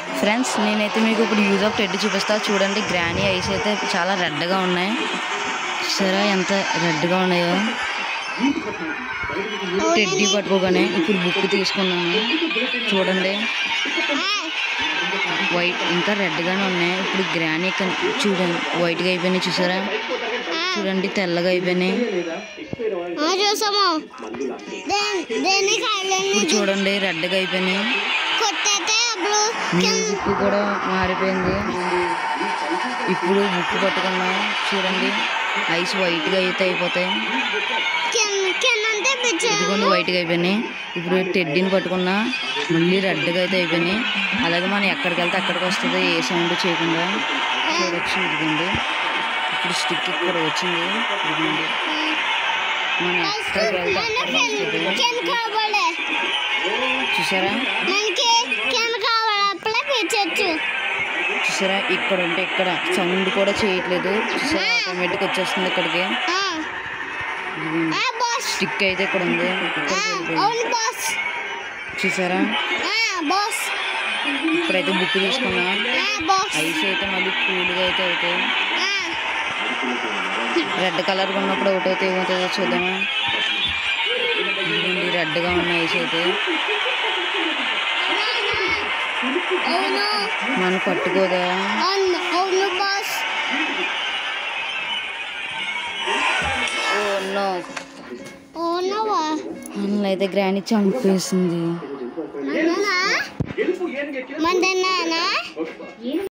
Friends నేనైతే మీకు ఇప్పుడు యూజ్ ఆఫ్ టెడ్ చూపిస్తా చూడండి గ్రానీ ఐస్ అయితే చాలా రెడ్గా ఉన్నాయి సరే ఎంత రెడ్గా ఉన్నాయో టెడ్డీ పట్టుకోగానే ఇప్పుడు బుక్ తీసుకున్నాను చూడండి వైట్ ఇంకా రెడ్గానే ఉన్నాయి ఇప్పుడు గ్రానీ కన్- చూడండి వైట్గా అయిపోయినాయి చూసారా చూడండి తెల్లగా అయిపోయినాయి చూసాము దేన్ని కాయలని ఇప్పుడు చూడండి రెడ్గా అయిపోయినాయి కొట్టయితే అప్పుడు మ్యూజిక్ కూడా మారిపోయింది ఇప్పుడు బుక్ పట్టుకున్నాం చూడండి ఐస్ వైట్గా అయితే అయిపోతాయి కింద కింద అంతే ఇదిగోండి వైట్గా అయిపోయినాయి ఇప్పుడు టెడ్డీని పట్టుకున్నా మళ్ళీ రెడ్గా అయితే అయిపోయినాయి అలాగే మనం ఎక్కడికి వెళ్తే అక్కడికి వస్తుంది ఏ సౌండ్ చేయకుండా చూడొచ్చు ఇదిగోండి ఇప్పుడు స్టిక్ ఇక్కడ వచ్చింది ఇదిగోండి మనం ఎక్కడికి వెళ్తే అక్కడికి వస్తుంది కింద కాబడే చూసారా మనకి కింద కావాలి అప్పుడే పెంచచ్చు చూసారా ఇక్కడ ఉంటే ఇక్కడ సౌండ్ కూడా చేయట్లేదు చూసారా ఆటోమేటిక్ వచ్చేస్తుంది ఇక్కడికి ఇదిగోండి. బాస్ స్టిక్ అయితే ఇక్కడ ఉంది ఇక్కడికి వెళ్ళిపోయింది. అవును బాస్ చూసారా బాస్ ఇప్పుడైతే బుక్ తీసుకున్నా బాస్ ఐస్ అయితే మళ్ళీ కూల్గా అయితే అవుతాయి రెడ్ కలర్ ఉన్నప్పుడు ఒకటి అయితే ఏమవుతుందో చూద్దామా ఇదిగోండి రెడ్గా ఉన్న ఐస్ అయితే అవును మనం పట్టుకోదా అవును అవును బాస్ ఓ నో అవునవా అందులో అయితే గ్రాని చంపేసింది అన్ననా మందన్నానా